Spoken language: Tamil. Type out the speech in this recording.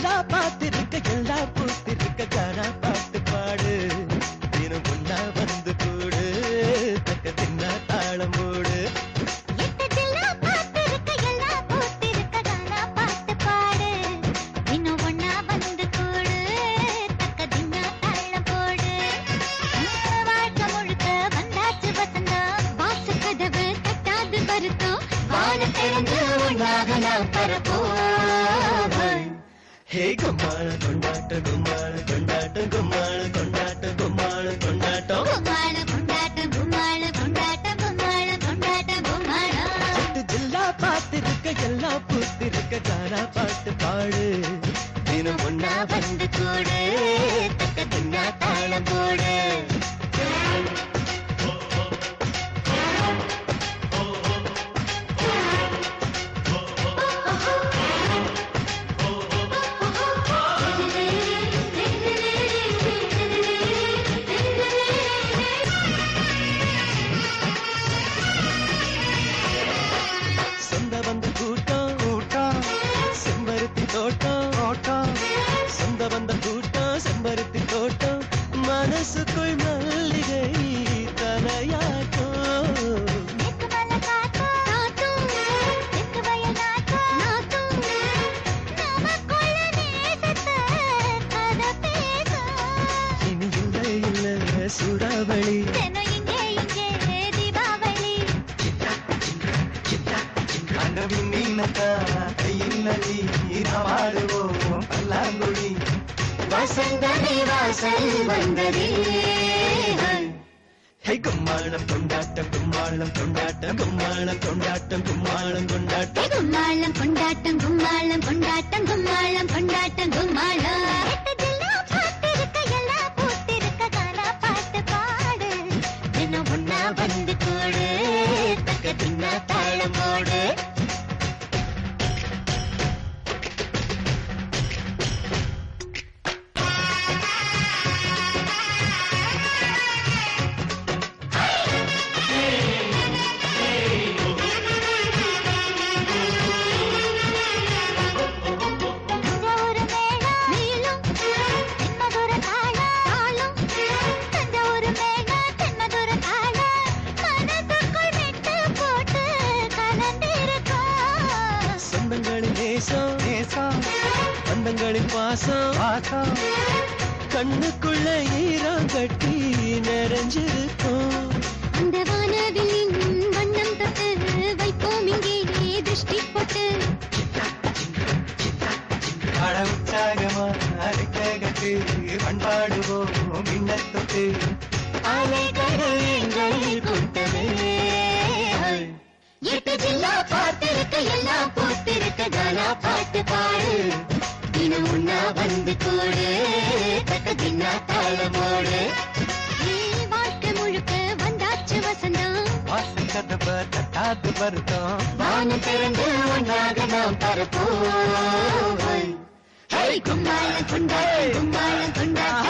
ஜில்லா பார்த்திருக்க எல்லாம் பூத்திருக்க காணா பாட்டு பாடு தினம் ஒன்னா வந்து கூடு தக்க தின்னா தாளம் போடு எட்டு ஜில்லா பார்த்திருக்க, எல்லாம் பூத்திருக்க, கானா பாட்டு பாடு. இன்னும் ஒண்ணா வந்து கூடு, தக்க தின்னா தாளம் போடு. வாழ்க்கை முழுக்க வந்தாச்சு வசந்தம், வாசு கதவு தட்டாது வருத்தம். வானம் திறந்து ஒண்ணாக நாம் பரப்போம். ஹே கும்மாள கொண்டாட்டம் கும்மாள கொண்டாட்டம் கும்மாள கொண்டாட்டம் கும்மாள கொண்டாட்டம் கும்மாள கொண்டாட்டம், கும்மாள கொண்டாட்டம், கும்மாள கொண்டாட்டம், கும்மாளம். எட்டு ஜில்லா பார்த்திருக்க எல்லாம் பூத்திருக்க காணா பாட்டு பாடு தினம் ஒன்னா வந்து கூடு தக்க தின்னா தாளம் போடு சொந்த வந்த கூட்டம் கூட்டம் செம்பருத்தி தோட்டம் தோட்டம் சொந்த வந்த கூட்டம் செம்பருத்தி தோட்டம் மனசுக்குள் மல்லிகை தலையாட்டம் தெற்கு மலை காத்தும் நாத்தும், தெற்கு வயல் நாத்தும் நாத்தும். நமக்குள்ள நேசத்தை கதை பேசும். இனி இல்லை இல்லை சூறாவளி தினம் இங்கே இங்கே தீபாவளி அண்டவின் மீனக்கா கையில் நதி நாடுவோம் பல்லாங்குழி வசந்தனை வாசல் வந்ததே ஹே கும்மாளம் கொண்டாட்டம் கும்மாளம் கொண்டாட்டம் கும்மாளம் கொண்டாட்டம் கும்மாளம் கொண்டாட்டம் கும்மாளம் கொண்டாட்டம் கும்மாளம் கொண்டாட்டம் கும்மாளம் கொண்டாட்டம் கும்மாளம் எட்டு ஜில்லா பார்த்திருக்க, எல்லாம் பூத்திருக்க, கானா பாட்டு பாடு. தினம் ஒண்ணா வந்து கூடு, தக்க தின்னா தாளம் போடு. தஞ்சாவூர் மேளம் நீளும், தென்மதுர தாளம் தாளம். தஞ்சாவூர் மேளம், தென்மதுர தாளம். மனதுக்குள் மெட்டு போட்டு கலந்திருக்கோம். சொந்தங்களின் நேசம் நேசம் பந்தங்களின் பாசம் பாசம் கண்ணுக்குள்ள ஈரம் கட்டி நிறைஞ்சிருக்கும் அந்த வானவில்லின் வண்ணம் தொட்டு வைப்போம் இங்கே திருஷ்டி போட்டு அட உற்சாகமா அரைக்க கட்டு பண்பாடுவோம் மின்னத்தொட்டு அலைகள் எங்கள் கூட்டமே எட்டு ஜில்லா பார்த்திருக்க எல்லாம் பூத்திருக்க கானா பாட்டு பாடு தினம் உண்ணா வந்து கூடு தக்க தின்னா தாளமோடு வாழ்க்கை முழுக்க வந்தாச்சு வசந்தம் வாசல் கதவை தட்டாது வருத்தம் வானம் திறந்து ஒன்றாக நாம் பரப்போம் கும்மாளம் கொண்டாட்டம் கும்மாளம் கொண்டாட்டம்